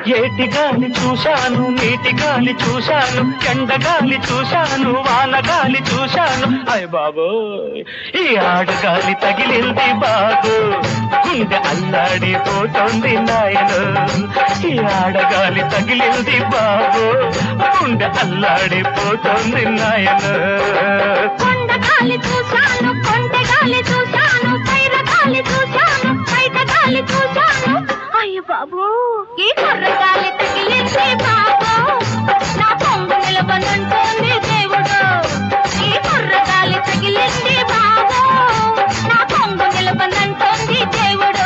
ఏటి గాలి చూశాను నీటి గాలి చూశాను ఎండగాలి చూశాను వానగాలి చూశాను అయ్య బాబోయ్ ఈ ఆడగాలి తగిలింది బాబు గుండె అల్లాడిపోతుంది నాయను ఈ ఆడగాలి తగిలింది బాబు గుండె అల్లాడిపోతుంది నాయను కొండ గాలి చూశాను కొండ గాలి చూశాను పైర గాలి చూశాను బయట గాలి చూశాను అయ్య బాబు ఈ కర్ర గాలి తగిలింది బాబు నా పొంగు నిలబనంటోంది దేవుడు ఈ కర్ర గాలి తగిలింది బాబు నా పొంగు నిలబనంటోంది దేవుడు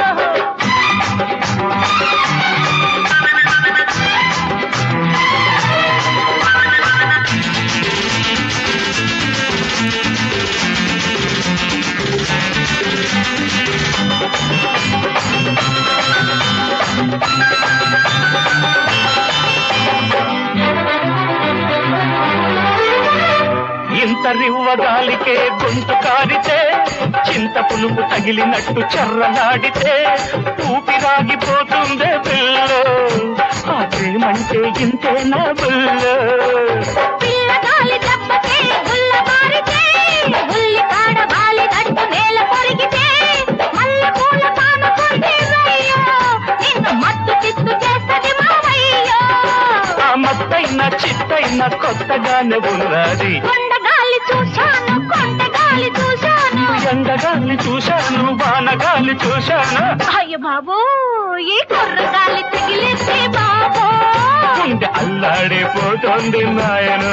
ఇంత రివ్వ గాలికే గొంతు కారితే చింత పులుపు తగిలినట్టు చర్రనాడితే ఊపిరాగిపోతుందే పిల్లో ఆ ప్రేమంటే ఇంతేనా బుల్లో పిల్ల గాలి దెబ్బకే గుల్ల మారితే ఉల్లి కాడ వాలి నట్టు నేల కొరిగితే మల్ల పూల పాన కొరిగిరయ్యో నిన్ను మత్తు చిత్తు చేస్తది మావయ్యో ఆ మత్తైన చిత్తైన కొత్తగానే ఉన్నది కొండ గాలి చూశాను కొండ గాలి చూశాను ఎండగాలి చూశాను వానగాలి చూశాను అయ్య బాబు ఈ కుర్ర గాలి తగిలింది బాబు గుండె అల్లాడిపోతుంది నాయను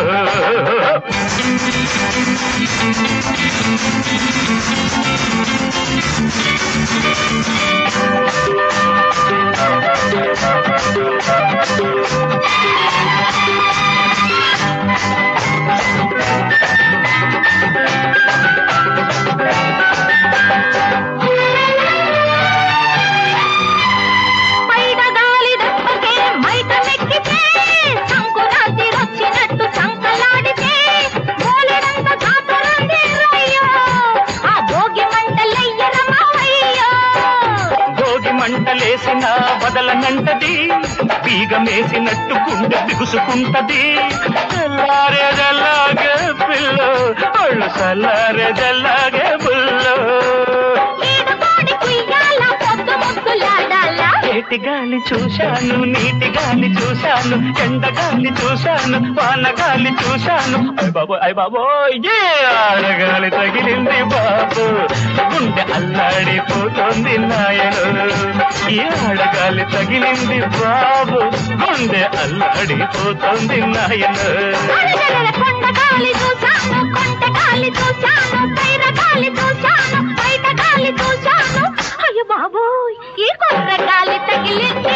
పైన గాలి దెబ్బకే మైక నెక్కితే సంకురాతి వచ్చినట్టు సంకలాడితే మూలడంత కాపరంది రయ్యో ఆ భోగి మంటలెయ్యర మావయ్యో భోగి మంటలేసిన వదలనంటది బీగమేసినట్టు గుండె బిగుసుకుంటది చల్లారేదలాగే పిల్ల ఒళ్ళు చల్లారేదలాగే బుల్లో ఈడు కోడి కుయ్యాల పొద్దు ముగ్గులాడాలా ఏటి గాలి చూశాను నీటి గాలి చూశాను ఎండ గాలి చూశాను వాన గాలి చూశాను అయ్ బాబు అయ్ బాబో ఏ ఆడగాలి తగిలింది బాబు గుండె అల్లాడిపోతుంది నాయను ఈ ఆడగాలి తగిలింది బాబు గుండె అల్లాడిపోతుంది నాయను అరగరల కొండ గాలి చూశాను కొండ గాలి చూశాను పైర గాలి చూశాను బయట గాలి చూశాను అయ్య బాబోయ్ ఈ కొర్ర గాలి తగిలింది